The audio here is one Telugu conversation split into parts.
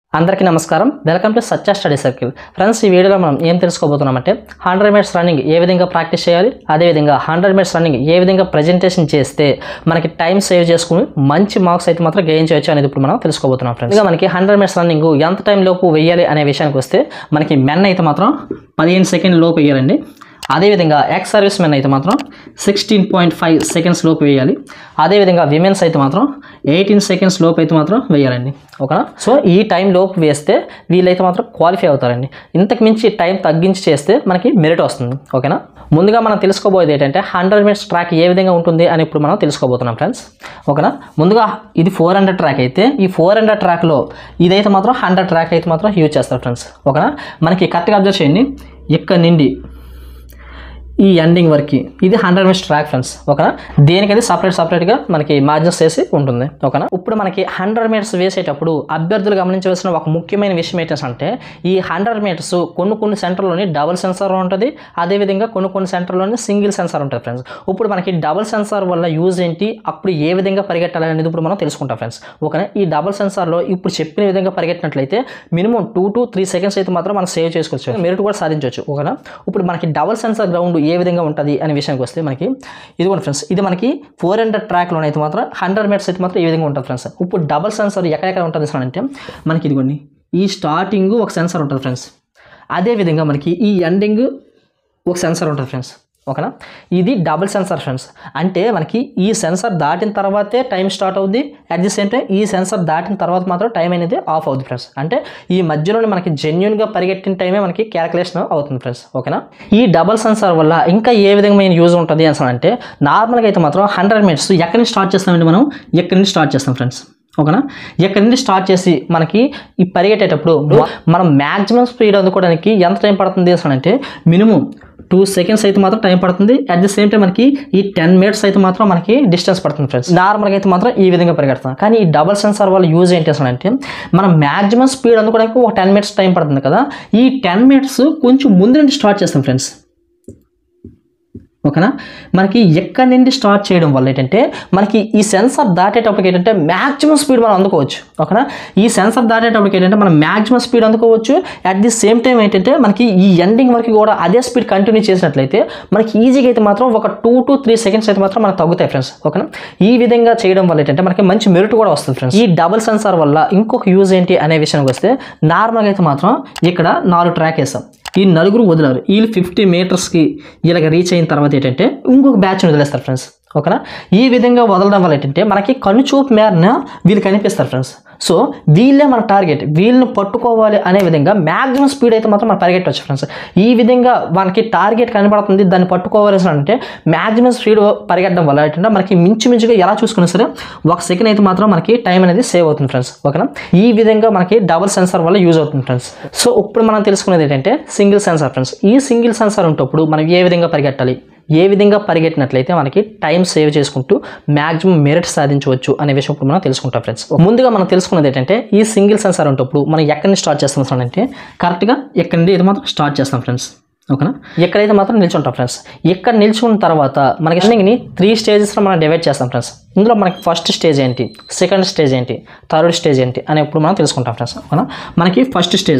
అందరికీ నమస్కారం welcome to Satya study circle friends ఈ వీడియోలో మనం ఏం తెలుసుకోబోతున్నామంటే హండ్రెడ్ మినిట్స్ రన్నింగ్ ఏ విధంగా ప్రాక్టీస్ చేయాలి అదేవిధంగా హండ్రెడ్ మినిట్స్ రన్నింగ్ ఏ విధంగా ప్రజెంటేషన్ చేస్తే మనకి టైం సేవ్ చేసుకుని మంచి మార్క్స్ అయితే మాత్రం గెయిన్ చేయొచ్చు అనేది ఇప్పుడు మనం తెలుసుకోబోతున్నాం ఫ్రెండ్స్ ఇంకా మనకి హండ్రెడ్ మినిట్స్ రన్నింగ్ ఎంత టైం లోపు వేయాలి అనే విషయానికి వస్తే మనకి మెన్ అయితే మాత్రం పదిహేను సెకండ్ లోపు వేయాలండి అదేవిధంగా ఎక్స్ సర్వీస్ మెన్ అయితే మాత్రం సిక్స్టీన్ పాయింట్ ఫైవ్ సెకండ్స్ లోపు వేయాలి అదేవిధంగా విమెన్స్ అయితే మాత్రం ఎయిటీన్ సెకండ్స్ లోపు అయితే మాత్రం వేయాలండి ఓకేనా సో ఈ టైం లోపు వేస్తే వీళ్ళైతే మాత్రం క్వాలిఫై అవుతారండి ఇంతకు మించి టైం తగ్గించి చేస్తే మనకి మెరిట్ వస్తుంది ఓకేనా ముందుగా మనం తెలుసుకోబోయేది ఏంటంటే హండ్రెడ్ మినిట్స్ ట్రాక్ ఏ విధంగా ఉంటుంది అని ఇప్పుడు మనం తెలుసుకోబోతున్నాం ఫ్రెండ్స్ ఓకేనా ముందుగా ఇది ఫోర్ హండ్రెడ్ ట్రాక్ అయితే ఈ ఫోర్ హండ్రెడ్ ట్రాక్లో ఇదైతే మాత్రం హండ్రెడ్ ట్రాక్ అయితే మాత్రం యూజ్ చేస్తారు ఫ్రెండ్స్ ఓకేనా మనకి కరెక్ట్గా అబ్జర్వ్ చేయండి ఇక్కడ నుండి ఈ ఎండింగ్ వరకు ఇది హండ్రెడ్ మినిట్స్ ట్రాక్ ఫ్రెండ్స్ ఓకేనా దేనికది సపరేట్ సపరేట్గా మనకి మార్జిన్స్ చేసి ఉంటుంది ఓకేనా ఇప్పుడు మనకి హండ్రెడ్ మీటర్స్ వేసేటప్పుడు అభ్యర్థులు గమనించవలసిన ఒక ముఖ్యమైన విషయం ఏంటంటే ఈ హండ్రెడ్ మీటర్స్ కొన్ని కొన్ని సెంటర్లోని డబుల్ సెన్సార్ ఉంటుంది అదేవిధంగా కొన్ని కొన్ని సెంటర్లోని సింగిల్ సెన్సార్ ఉంటుంది ఫ్రెండ్స్ ఇప్పుడు మనకి డబుల్ సెన్సార్ వల్ల యూజ్ ఏంటి అప్పుడు ఏ విధంగా పరిగెట్టాలి అనేది ఇప్పుడు మనం తెలుసుకుంటాం ఫ్రెండ్స్ ఓకేనా ఈ డబుల్ సెన్సార్లో ఇప్పుడు చెప్పిన విధంగా పరిగెట్టినట్లయితే minimum two to three seconds అయితే మాత్రం మనం సేవ్ చేసుకోవచ్చు మెరిట్ కూడా సాధించవచ్చు ఓకేనా ఇప్పుడు మనకి డబుల్ సెన్సార్ గ్రౌండ్ ఏ విధంగా ఉంటుంది అనే విషయానికి వస్తే మనకి ఇది కూడా ఫ్రెండ్స్ ఇది మనకి ఫోర్ హండ్రెడ్ ట్రాక్లో అయితే మాత్రం హండ్రెడ్ మీటర్స్ అయితే మాత్రం ఈ విధంగా ఉంటుంది ఫ్రెండ్స్ ఇప్పుడు డబుల్ సెన్సార్ ఎక్కడెక్కడ ఉంటుంది సార్ అంటే మనకి ఇదిగోండి ఈ స్టార్టింగ్ ఒక సెన్సార్ ఉంటుంది ఫ్రెండ్స్ అదేవిధంగా మనకి ఈ ఎండింగ్ ఒక సెన్సార్ ఉంటుంది ఫ్రెండ్స్ ఓకేనా ఇది డబుల్ సెన్సార్ ఫ్రెండ్స్ అంటే మనకి ఈ సెన్సార్ దాటిన తర్వాతే టైం స్టార్ట్ అవుద్ది అట్ ది సేమ్ టైం ఈ సెన్సార్ దాటిన తర్వాత మాత్రం టైం అనేది ఆఫ్ అవుద్ది ఫ్రెండ్స్ అంటే ఈ మధ్యలోనే మనకి జెన్యున్గా పరిగెట్టిన టైమే మనకి క్యాలిక్యులేషన్ అవుతుంది ఫ్రెండ్స్ ఓకేనా ఈ డబుల్ సెన్సార్ వల్ల ఇంకా ఏ విధమైన యూజ్ ఉంటుంది అని అంటే నార్మల్గా అయితే మాత్రం హండ్రెడ్ మినిట్స్ ఎక్కడి నుంచి స్టార్ట్ చేస్తామండి మనం ఎక్కడి నుంచి స్టార్ట్ చేస్తాం ఫ్రెండ్స్ ఓకేనా ఎక్కడి నుండి స్టార్ట్ చేసి మనకి ఈ పరిగెట్టేటప్పుడు మనం మ్యాక్సిమం స్పీడ్ అందుకోవడానికి ఎంత టైం పడుతుంది అంటే మినిమం టూ సెకండ్స్ అయితే మాత్రం టైం పడుతుంది అట్ ది సేమ్ టైం మనకి ఈ టెన్ మినిట్స్ అయితే మాత్రం మనకి డిస్టెన్స్ పడుతుంది ఫ్రెండ్స్ నార్మల్గా అయితే మాత్రం ఈ విధంగా పరిగెడతాం కానీ ఈ డబల్ సెన్సార్ వల్ల యూజ్ ఏంటి అసలు అంటే మనం మ్యాక్సిమం స్పీడ్ అందుకోవడానికి ఒక టెన్ మినిట్స్ టైం పడుతుంది కదా ఈ టెన్ మినిట్స్ కొంచెం ముందు నుండి స్టార్ట్ చేస్తాం ఫ్రెండ్స్ ఓకేనా మనకి ఎక్కడి నుండి స్టార్ట్ చేయడం వల్ల ఏంటంటే మనకి ఈ సెన్సార్ దాటేటప్పటికి ఏంటంటే మ్యాక్సిమం స్పీడ్ మనం అందుకోవచ్చు ఓకేనా ఈ సెన్సార్ దాటేటప్పటికి ఏంటంటే మనం మ్యాక్సిమం స్పీడ్ అందుకోవచ్చు అట్ ది సేమ్ టైం ఏంటంటే మనకి ఈ ఎండింగ్ వరకు కూడా అదే స్పీడ్ కంటిన్యూ చేసినట్లయితే మనకి ఈజీగా అయితే మాత్రం ఒక టూ టు త్రీ సెకండ్స్ అయితే మాత్రం మనకు తగ్గుతాయి ఫ్రెండ్స్ ఓకేనా ఈ విధంగా చేయడం వల్ల ఏంటంటే మనకి మంచి మెరిట్ కూడా వస్తుంది ఫ్రెండ్స్ ఈ డబుల్ సెన్సార్ వల్ల ఇంకొక యూజ్ ఏంటి అనే విషయానికి వస్తే నార్మల్గా అయితే మాత్రం ఇక్కడ నాలుగు ట్రాక్ వేస్తాం ఈ నలుగురు వదిలారు వీళ్ళు ఫిఫ్టీ మీటర్స్కి ఇలాగ రీచ్ అయిన తర్వాత ఏంటంటే ఇంకొక బ్యాచ్ని వదిలేస్తారు ఫ్రెండ్స్ ఓకేనా ఈ విధంగా వదలడం వల్ల ఏంటంటే మనకి కన్ను చూపు మేరన వీళ్ళు కనిపిస్తారు ఫ్రెండ్స్ సో వీళ్ళే మన టార్గెట్ వీళ్ళని పట్టుకోవాలి అనే విధంగా మ్యాక్సిమం స్పీడ్ అయితే మాత్రం మనం పరిగెట్టవచ్చు ఫ్రెండ్స్ ఈ విధంగా మనకి టార్గెట్ కనబడుతుంది దాన్ని పట్టుకోవాల్సిన అంటే మ్యాక్సిమం స్పీడ్ పరిగెట్టడం వల్ల ఏంటంటే మనకి మించుమించుగా ఎలా చూసుకున్నా సరే ఒక సెకండ్ అయితే మాత్రం మనకి టైం అనేది సేవ్ అవుతుంది ఫ్రెండ్స్ ఓకేనా ఈ విధంగా మనకి డబుల్ సెన్సార్ వల్ల యూజ్ అవుతుంది ఫ్రెండ్స్ సో ఇప్పుడు మనం తెలుసుకునేది ఏంటంటే సింగిల్ సెన్సార్ ఫ్రెండ్స్ ఈ సింగిల్ సెన్సార్ ఉంటప్పుడు మనం ఏ విధంగా పరిగెట్టాలి ఏ విధంగా పరిగెట్టినట్లయితే మనకి టైం సేవ్ చేసుకుంటూ మ్యాక్సిమం మెరిట్ సాధించవచ్చు అనే విషయం ఇప్పుడు మనం తెలుసుకుంటాం ఫ్రెండ్స్ ముందుగా మనం తెలుసుకున్నది ఏంటంటే ఈ సింగిల్ సెన్సార్ ఉంటప్పుడు మనం ఎక్కడి నుంచి స్టార్ట్ చేస్తాం అంటే కరెక్ట్గా ఎక్కడి నుండి ఇది మాత్రం స్టార్ట్ చేస్తాం ఫ్రెండ్స్ ఓకేనా ఎక్కడైతే మాత్రం నిల్చుంటాం ఫ్రెండ్స్ ఇక్కడ నిల్చున్న తర్వాత మనకి రన్నింగ్ని త్రీ స్టేజెస్లో మనం డివైడ్ చేస్తాం ఫ్రెండ్స్ ఇందులో మనకి ఫస్ట్ స్టేజ్ ఏంటి సెకండ్ స్టేజ్ ఏంటి థర్డ్ స్టేజ్ ఏంటి అని ఇప్పుడు మనం తెలుసుకుంటాం ఫ్రెండ్స్ ఓకేనా మనకి ఫస్ట్ స్టేజ్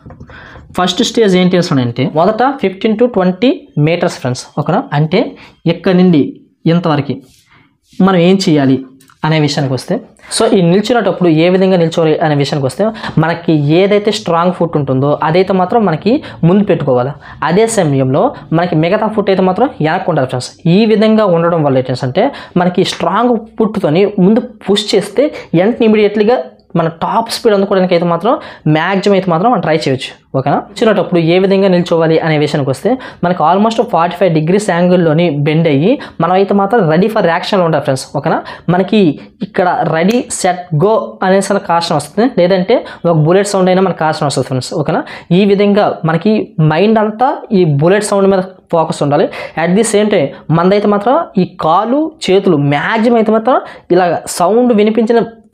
ఫస్ట్ స్టేజ్ ఏంటి అంటే మొదట fifteen to twenty meters friends ఓకేనా అంటే ఇక్కడ నుండి ఇంతవరకు మనం ఏం చేయాలి అనే విషయానికి వస్తే సో ఈ నిల్చునేటప్పుడు ఏ విధంగా నిల్చోవాలి అనే విషయానికి వస్తే మనకి ఏదైతే స్ట్రాంగ్ ఫుట్ ఉంటుందో అదైతే మాత్రం మనకి ముందు పెట్టుకోవాలి అదే సమయంలో మనకి మిగతా ఫుట్ అయితే మాత్రం వెనక్కి ఉండాలి ఫ్రెండ్స్ ఈ విధంగా ఉండడం వల్ల ఏంటంటే మనకి స్ట్రాంగ్ ఫుట్తోని ముందు పుష్ చేస్తే వెంటనే ఇమీడియట్లీగా మన టాప్ స్పీడ్ అందుకోవడానికి అయితే మాత్రం మ్యాక్సిమం అయితే మాత్రం మనం ట్రై చేయొచ్చు ఓకేనా వచ్చినప్పుడు ఏ విధంగా నిల్చోవాలి అనే విషయానికి వస్తే మనకి ఆల్మోస్ట్ ఫార్టీ ఫైవ్ డిగ్రీస్ యాంగిల్లోని బెండ్ అయ్యి మనం అయితే మాత్రం రెడీ ఫర్ యాక్షన్లో ఉండాలి ఫ్రెండ్స్ ఓకేనా మనకి ఇక్కడ రెడీ సెట్ గో అనేసి కాషన్ వస్తుంది లేదంటే ఒక బుల్లెట్ సౌండ్ అయినా మనకు కాషన్ వస్తుంది ఫ్రెండ్స్ ఓకేనా ఈ విధంగా మనకి మైండ్ అంతా ఈ బుల్లెట్ సౌండ్ మీద ఫోకస్ ఉండాలి అట్ ది సేమ్ టైం మందైతే మాత్రం ఈ కాలు చేతులు మ్యాక్సిమం అయితే మాత్రం ఇలా సౌండ్ వినిపించిన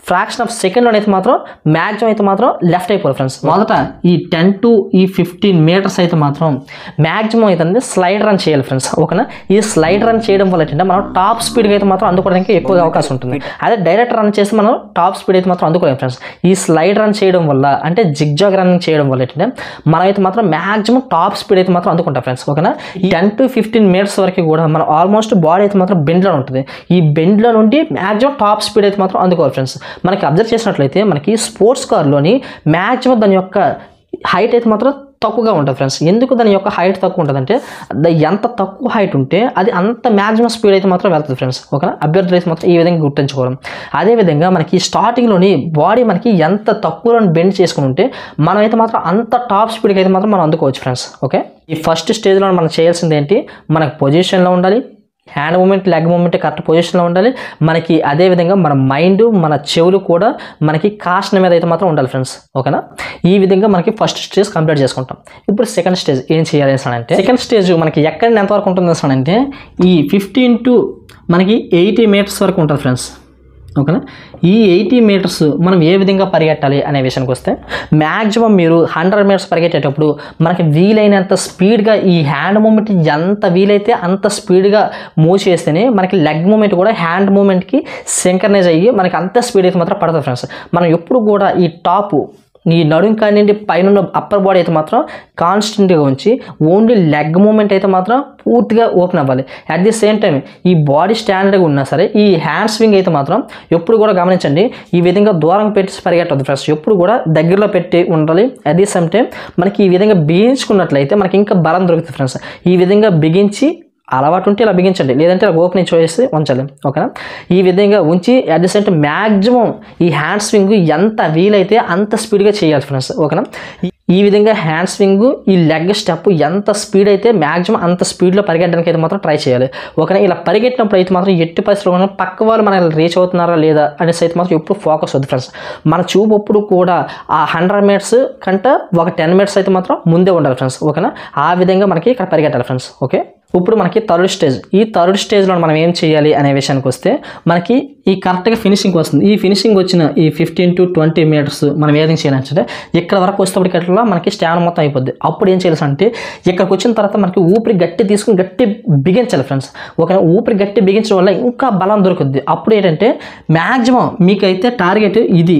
ఫ్రాక్షన్ ఆఫ్ సెకండ్లో అయితే మాత్రం మ్యాక్సిమం అయితే మాత్రం లెఫ్ట్ అయిపోవాలి ఫ్రెండ్స్ మొదట ఈ టెన్ టు ఈ ఫిఫ్టీన్ మీటర్స్ అయితే మాత్రం మ్యాక్సిమం అయితే స్లైడ్ రన్ చేయాలి ఫ్రెండ్స్ ఓకేనా ఈ స్లైడ్ రన్ చేయడం వల్ల ఏంటంటే మనం టాప్ స్పీడ్గా అయితే మాత్రం అందుకోవడానికి ఎక్కువగా అవకాశం ఉంటుంది అదే డైరెక్ట్ రన్ చేసి మనం టాప్ స్పీడ్ అయితే మాత్రం అందుకోలేము ఫ్రెండ్స్ ఈ స్లైడ్ రన్ చేయడం వల్ల అంటే జిగ్జాగ్ రన్ చేయడం వల్ల ఏంటంటే మనం అయితే మాత్రం మ్యాక్సిమం టాప్ స్పీడ్ అయితే మాత్రం అందుకుంటాం ఫ్రెండ్స్ ఓకేనా ఈ టెన్ టు ఫిఫ్టీన్ మినిట్స్ వరకు కూడా మనం ఆల్మోస్ట్ బాడీ అయితే మాత్రం బెండ్లో ఉంటుంది ఈ బెండ్లో నుండి మ్యాక్సిమం టాప్ స్పీడ్ అయితే మాత్రం అందుకోవాలి ఫ్రెండ్స్ మనకి అబ్జర్వ్ చేసినట్లయితే మనకి స్పోర్ట్స్ కార్లోని మ్యాక్సిమం దాని యొక్క హైట్ అయితే మాత్రం తక్కువగా ఉంటుంది ఫ్రెండ్స్ ఎందుకు దాని యొక్క హైట్ తక్కువ ఉంటుందంటే ద- ఎంత తక్కువ హైట్ ఉంటే అది అంత మ్యాక్సిమం స్పీడ్ అయితే మాత్రం వెళ్తుంది ఫ్రెండ్స్ ఓకేనా అభ్యర్థులు అయితే మాత్రం ఈ విధంగా గుర్తుంచుకోవడం అదేవిధంగా మనకి స్టార్టింగ్లోని బాడీ మనకి ఎంత తక్కువలో బెండ్ చేసుకుని ఉంటే మనం అయితే మాత్రం అంత టాప్ స్పీడ్కి అయితే మాత్రం మనం అందుకోవచ్చు ఫ్రెండ్స్ ఓకే ఈ ఫస్ట్ స్టేజ్లో మనం చేయాల్సింది ఏంటి మనకు పొజిషన్లో ఉండాలి hand movement leg movement correct పొజిషన్లో ఉండాలి మనకి అదేవిధంగా మన మైండ్ మన చెవులు కూడా మనకి కాస్ట్ మీద అయితే మాత్రం ఉండాలి ఫ్రెండ్స్ ఓకేనా ఈ విధంగా మనకి ఫస్ట్ స్టేజ్ కంప్లీట్ చేసుకుంటాం ఇప్పుడు సెకండ్ స్టేజ్ ఏం చేయాలి అంటే సెకండ్ స్టేజ్ మనకి ఎక్కడ ఎంతవరకు ఉంటుంది అంటే ఈ ఫిఫ్టీన్ టు మనకి ఎయిటీ మీటర్స్ వరకు ఉంటుంది ఫ్రెండ్స్ ఓకేనా ఈ ఎయిటీ మీటర్స్ మనం ఏ విధంగా పరిగెట్టాలి అనే విషయానికి వస్తే మ్యాక్సిమం మీరు హండ్రెడ్ మీటర్స్ పరిగెట్టేటప్పుడు మనకి వీలైనంత స్పీడ్గా ఈ హ్యాండ్ మూమెంట్ ఎంత వీలైతే అంత స్పీడ్గా మూవ్ చేస్తేనే మనకి లెగ్ మూమెంట్ కూడా హ్యాండ్ మూమెంట్కి సింకర్నైజ్ అయ్యి మనకి అంత స్పీడ్ అయితే మాత్రం పడుతుంది ఫ్రెండ్స్ మనం ఎప్పుడు కూడా ఈ టాపు ఈ నడుం కానివ్వండి పైన అప్పర్ బాడీ అయితే మాత్రం కాన్స్టెంట్గా ఉంచి ఓన్లీ లెగ్ మూమెంట్ అయితే మాత్రం పూర్తిగా ఓపెన్ అవ్వాలి అట్ ది సేమ్ టైం ఈ బాడీ స్టాండర్డ్గా ఉన్నా సరే ఈ హ్యాండ్ స్వింగ్ అయితే మాత్రం ఎప్పుడు కూడా గమనించండి ఈ విధంగా దూరం పెట్టి పరిగెట్టద్దు ఫ్రెండ్స్ ఎప్పుడు కూడా దగ్గరలో పెట్టి ఉండాలి అట్ ది సేమ్ టైం మనకి ఈ విధంగా బిగించుకున్నట్లయితే మనకి ఇంకా బలం దొరుకుతుంది ఫ్రెండ్స్ ఈ విధంగా బిగించి అలవాటు ఉంటే ఇలా బిగించండి లేదంటే ఇలా ఓపెనింగ్ చేసి ఉంచాలి ఓకేనా ఈ విధంగా ఉంచి at the same time maximum ఈ హ్యాండ్ స్వింగ్ ఎంత వీలైతే అంత స్పీడ్గా చేయాలి ఫ్రెండ్స్ ఓకేనా ఈ- ఈ విధంగా హ్యాండ్ స్వింగ్ ఈ లెగ్ స్టెప్ ఎంత స్పీడ్ అయితే మ్యాక్సిమం అంత స్పీడ్లో పరిగెట్టడానికి అయితే మాత్రం ట్రై చేయాలి ఓకేనా ఇలా పరిగెట్టినప్పుడు అయితే మాత్రం ఎట్టి పరిస్థితుల్లో కూడా పక్క వాళ్ళు మనకి రీచ్ అవుతున్నారా లేదా అనేసి అయితే మాత్రం ఎప్పుడు ఫోకస్ వద్దు ఫ్రెండ్స్ మన చూపు ఎప్పుడు కూడా ఆ హండ్రెడ్ మినిట్స్ కంటే ఒక టెన్ మినిట్స్ అయితే మాత్రం ముందే ఉండాలి ఫ్రెండ్స్ ఓకేనా ఆ విధంగా మనకి ఇక్కడ పరిగెట్టాలి ఫ్రెండ్స్ ఓకే ఇప్పుడు మనకి థర్డ్ స్టేజ్ ఈ థర్డ్ స్టేజ్లో మనం ఏం చేయాలి అనే విషయానికి వస్తే మనకి ఈ కరెక్ట్గా ఫినిషింగ్ వస్తుంది ఈ ఫినిషింగ్ వచ్చిన ఈ ఫిఫ్టీన్ టు ట్వంటీ మీటర్స్ మనం ఏదైనా చేయాలంటే ఇక్కడ వరకు వచ్చేటప్పటికల్లా మనకి స్టామినా మొత్తం అయిపోద్ది అప్పుడు ఏం చేయాల్సి అంటే ఇక్కడికి వచ్చిన తర్వాత మనకి ఊపిరి గట్టి తీసుకుని గట్టి బిగించాలి ఫ్రెండ్స్ ఒక ఊపిరి గట్టి బిగించడం వల్ల ఇంకా బలం దొరుకుద్ది అప్పుడు ఏంటంటే మ్యాక్సిమం మీకైతే టార్గెట్ ఇది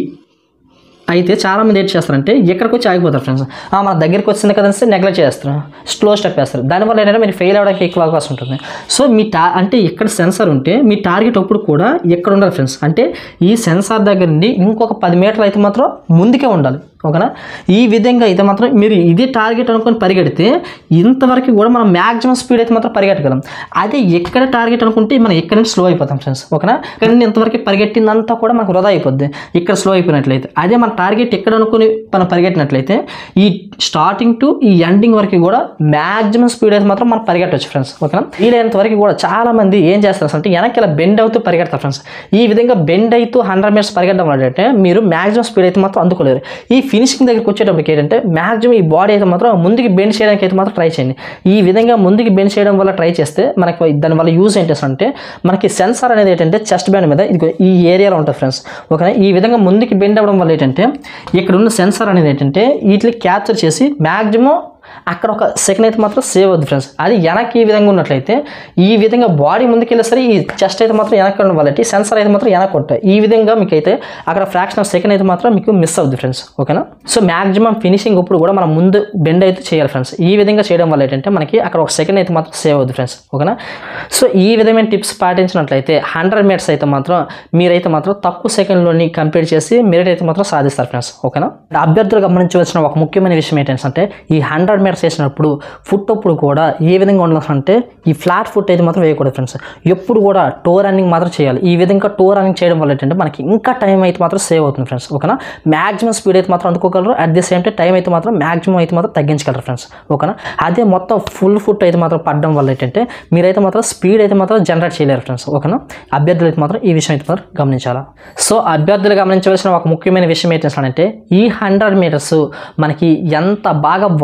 అయితే చాలామంది ఏంటి చేస్తారంటే ఎక్కడికి వచ్చి ఆగిపోతారు ఫ్రెండ్స్ మన దగ్గరికి వచ్చింది కదా అని నెగ్లెక్ట్ చేస్తారు స్లో స్టెప్ వేస్తారు దానివల్ల ఏంటంటే మీరు ఫెయిల్ అవ్వడానికి ఎక్కువ అవకాశం ఉంటుంది సో మీ టా అంటే ఇక్కడ సెన్సార్ ఉంటే మీ టార్గెట్ అప్పుడు కూడా ఎక్కడ ఉండాలి ఫ్రెండ్స్ అంటే ఈ సెన్సార్ దగ్గర నుండి ఇంకొక పది మీటర్లు అయితే మాత్రం ముందుకే ఉండాలి ఓకేనా ఈ విధంగా అయితే మాత్రం మీరు ఇది టార్గెట్ అనుకొని పరిగెడితే ఇంతవరకు కూడా మనం మ్యాక్సిమం స్పీడ్ అయితే మాత్రం పరిగెట్టగలం అదే ఎక్కడ టార్గెట్ అనుకుంటే మనం ఎక్కడ నుంచి స్లో అయిపోతాం ఫ్రెండ్స్ ఓకేనా ఇక్కడ నుండి ఇంతవరకు పరిగెట్టిందంతా కూడా మనకు వృధా అయిపోద్ది ఇక్కడ స్లో అయిపోయినట్లయితే అదే మన టార్గెట్ ఎక్కడ అనుకుని మనం పరిగెట్టినట్లయితే ఈ స్టార్టింగ్ టు ఈ ఎండింగ్ వరకు కూడా మ్యాక్సిమం స్పీడ్ అయితే మాత్రం మనం పరిగెట్టవచ్చు ఫ్రెండ్స్ ఓకేనా వీలైనంత వరకు కూడా చాలా మంది ఏం చేస్తారు అంటే వెనక్కి ఇలా బెండ్ అవుతూ పరిగెడతారు ఫ్రెండ్స్ ఈ విధంగా బెండ్ అవుతూ హండ్రెడ్ మీటర్స్ పరిగెట్టడం వల్ల అంటే మీరు మ్యాక్సిమం స్పీడ్ అయితే మాత్రం అందుకోలేరు ఈ ఫినిషింగ్ దగ్గరికి వచ్చేటప్పటికి ఏంటంటే మ్యాక్సిమం ఈ బాడీ అయితే మాత్రం ముందుకు బెండ్ చేయడానికి అయితే మాత్రం ట్రై చేయండి ఈ విధంగా ముందుకు బెండ్ చేయడం వల్ల ట్రై చేస్తే మనకి దానివల్ల యూజ్ ఏంటి అంటే మనకి సెన్సార్ అనేది ఏంటంటే చెస్ట్ బ్యాండ్ మీద ఇది ఈ ఏరియాలో ఉంటుంది ఫ్రెండ్స్ ఓకేనా ఈ విధంగా ముందుకు బెండ్ అవ్వడం వల్ల ఏంటంటే ఇక్కడ ఉన్న సెన్సార్ అనేది ఏంటంటే వీటిని క్యాప్చర్ చేసి మ్యాక్సిమం అక్కడ ఒక సెకండ్ అయితే మాత్రం సేవ్ అవుద్ది ఫ్రెండ్స్ అది వెనక్కి ఈ విధంగా ఉన్నట్లయితే ఈ విధంగా బాడీ ముందుకెళ్ళే సరే ఈ చెస్ట్ అయితే మాత్రం వెనక్కి ఉండడం వల్ల సెన్సార్ అయితే మాత్రం వెనక్కి ఉంటాయి ఈ విధంగా మీకు అయితే అక్కడ ఫ్రాక్షన్ ఆఫ్ సెకండ్ అయితే మాత్రం మీకు మిస్ అవుద్ది ఫ్రెండ్స్ ఓకేనా సో మ్యాక్సిమం ఫినిషింగ్ ఇప్పుడు కూడా మనం ముందు బెండ్ అయితే చేయాలి ఫ్రెండ్స్ ఈ విధంగా చేయడం వల్ల ఏంటంటే మనకి అక్కడ ఒక సెకండ్ అయితే మాత్రం సేవ్ అవుద్ది ఫ్రెండ్స్ ఓకేనా సో ఈ విధమైన టిప్స్ పాటించినట్లయితే హండ్రెడ్ మినిట్స్ అయితే మాత్రం మీరైతే మాత్రం తక్కువ సెకండ్లోని కంప్లీట్ చేసి మెరిట్ అయితే మాత్రం సాధిస్తారు ఫ్రెండ్స్ ఓకేనా అభ్యర్థులు గమనించవలసిన ఒక ముఖ్యమైన విషయం ఏంటంటే ఈ హండ్రెడ్ మీటర్స్ వేసినప్పుడు ఫుట్ అప్పుడు కూడా ఏ విధంగా ఉండాలంటే ఈ ఫ్లాట్ ఫుట్ అయితే మాత్రం వేయకూడదు ఫ్రెండ్స్ ఎప్పుడు కూడా టో రన్నింగ్ మాత్రం చేయాలి ఈ విధంగా టో రన్నింగ్ చేయడం వల్ల ఏంటంటే మనకి ఇంకా టైం అయితే మాత్రం సేవ్ అవుతుంది ఫ్రెండ్స్ ఓకేనా మ్యాక్సిమం స్పీడ్ అయితే మాత్రం అందుకోగలరు at the same time time అయితే మాత్రం మ్యాక్సిమం అయితే మాత్రం తగ్గించగలరు ఫ్రెండ్స్ ఓకేనా అదే మొత్తం ఫుల్ ఫుట్ అయితే మాత్రం పడడం వల్ల ఏంటంటే మీరైతే మాత్రం స్పీడ్ అయితే మాత్రం జనరేట్ చేయలేరు ఫ్రెండ్స్ ఓకేనా అభ్యర్థులు అయితే మాత్రం ఈ విషయం అయితే మాత్రం గమనించాలా సో అభ్యర్థులు గమనించవలసిన ఒక ముఖ్యమైన విషయం ఏంటంటే ఈ హండ్రెడ్ మీటర్స్ మనకి ఎంత బాగా బాడీ వార్మ్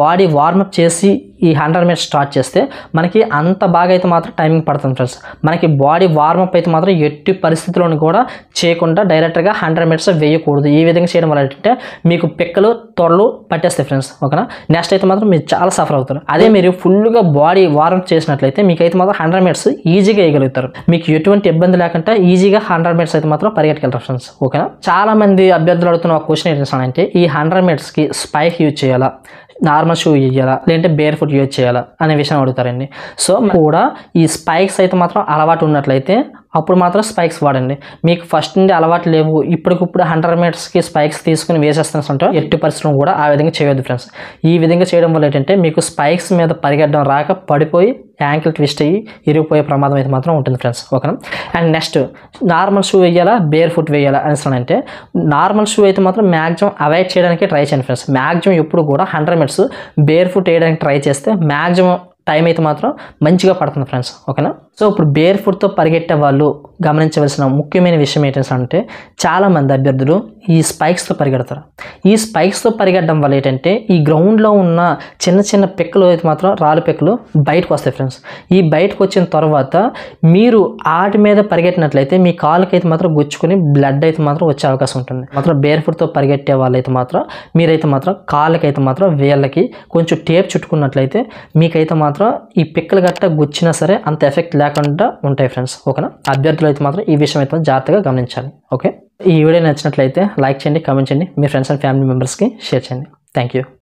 వార్మప్ చేసి ఈ హండ్రెడ్ మినిట్స్ స్టార్ట్ చేస్తే మనకి అంత బాగా అయితే మాత్రం టైమింగ్ పడుతుంది ఫ్రెండ్స్ మనకి బాడీ వార్మప్ అయితే మాత్రం ఎట్టి పరిస్థితుల్లోనూ కూడా చేయకుండా డైరెక్ట్గా హండ్రెడ్ మినిట్స్ వేయకూడదు ఈ విధంగా చేయడం వల్ల ఏంటంటే మీకు పిక్కలు త్వరలు పట్టేస్తాయి ఫ్రెండ్స్ ఓకేనా నెక్స్ట్ అయితే మాత్రం మీరు చాలా సఫర్ అవుతారు అదే మీరు ఫుల్గా బాడీ వార్మప్ చేసినట్లయితే మీకు అయితే మాత్రం హండ్రెడ్ మినిట్స్ ఈజీగా వేయగలుగుతారు మీకు ఎటువంటి ఇబ్బంది లేకుండా ఈజీగా హండ్రెడ్ మినిట్స్ అయితే మాత్రం పరిగెట్టగలరు ఫ్రెండ్స్ ఓకేనా చాలా మంది అభ్యర్థులు అడుగుతున్న ఒక క్వశ్చన్ ఏంటంటే ఈ హండ్రెడ్ మినిట్స్కి స్పైక్ యూజ్ చేయాలా నార్మల్ షూ వేయాలా లేదంటే బేర్ ఫుట్ యూజ్ చేయాలా అనే విషయం అడుగుతారండి సో కూడా ఈ స్పైక్స్ అయితే మాత్రం అలవాటు ఉన్నట్లయితే అప్పుడు మాత్రం స్పైక్స్ వాడండి మీకు ఫస్ట్ నుండి అలవాటు లేవు ఇప్పటికిప్పుడు హండ్రెడ్ మీటర్స్కి స్పైక్స్ తీసుకుని వేసేస్తుంటే ఎట్టి పరిస్థితులు కూడా ఆ విధంగా చేయొద్దు ఫ్రెండ్స్ ఈ విధంగా చేయడం వల్ల ఏంటంటే మీకు స్పైక్స్ మీద పరిగెట్టడం రాక పడిపోయి యాంకిల్ ట్విస్ట్ అయ్యి ఇరిగిపోయే ప్రమాదం అయితే మాత్రం ఉంటుంది ఫ్రెండ్స్ ఓకేనా అండ్ నెక్స్ట్ నార్మల్ షూ వేయాలా బేర్ ఫుట్ వేయాలా అనేసి అంటే నార్మల్ షూ అయితే మాత్రం మ్యాక్సిమం అవాయిడ్ చేయడానికి ట్రై చేయండి ఫ్రెండ్స్ మ్యాక్సిమం ఎప్పుడు కూడా హండ్రెడ్ మినిట్స్ బేర్ ఫుట్ వేయడానికి ట్రై చేస్తే మ్యాక్సిమం టైం అయితే మాత్రం మంచిగా పడుతుంది ఫ్రెండ్స్ ఓకేనా సో ఇప్పుడు బేర్ ఫుట్తో పరిగెట్టే వాళ్ళు గమనించవలసిన ముఖ్యమైన విషయం ఏంటంటే చాలామంది అభ్యర్థులు ఈ స్పైక్స్తో పరిగెడతారు ఈ స్పైక్స్తో పరిగెట్టడం వల్ల ఏంటంటే ఈ గ్రౌండ్లో ఉన్న చిన్న చిన్న పిక్కలు అయితే మాత్రం రాళ్ళు పిక్కలు బయటకు వస్తాయి ఫ్రెండ్స్ ఈ బయటకు వచ్చిన తర్వాత మీరు ఆటి మీద పరిగెట్టినట్లయితే మీ కాళ్ళకి అయితే మాత్రం గుచ్చుకొని బ్లడ్ అయితే మాత్రం వచ్చే అవకాశం ఉంటుంది మాత్రం బేర్ ఫుట్తో పరిగెట్టే వాళ్ళైతే మాత్రం మీరైతే మాత్రం కాళ్ళకైతే మాత్రం వేళ్ళకి కొంచెం టేప్ చుట్టుకున్నట్లయితే మీకైతే మాత్రం ఈ పిక్కలు గట్ట గుచ్చినా సరే అంత ఎఫెక్ట్ లేకుండా ఉంటాయి ఫ్రెండ్స్ ఓకేనా అభ్యర్థులు అయితే మాత్రం ఈ విషయం అయితే జాగ్రత్తగా గమనించాలి ఓకే ఈ వీడియో నచ్చినట్లయితే లైక్ చేయండి కామెంట్ చేయండి మీ ఫ్రెండ్స్ అండ్ ఫ్యామిలీ మెంబర్స్కి షేర్ చేయండి థ్యాంక్ యూ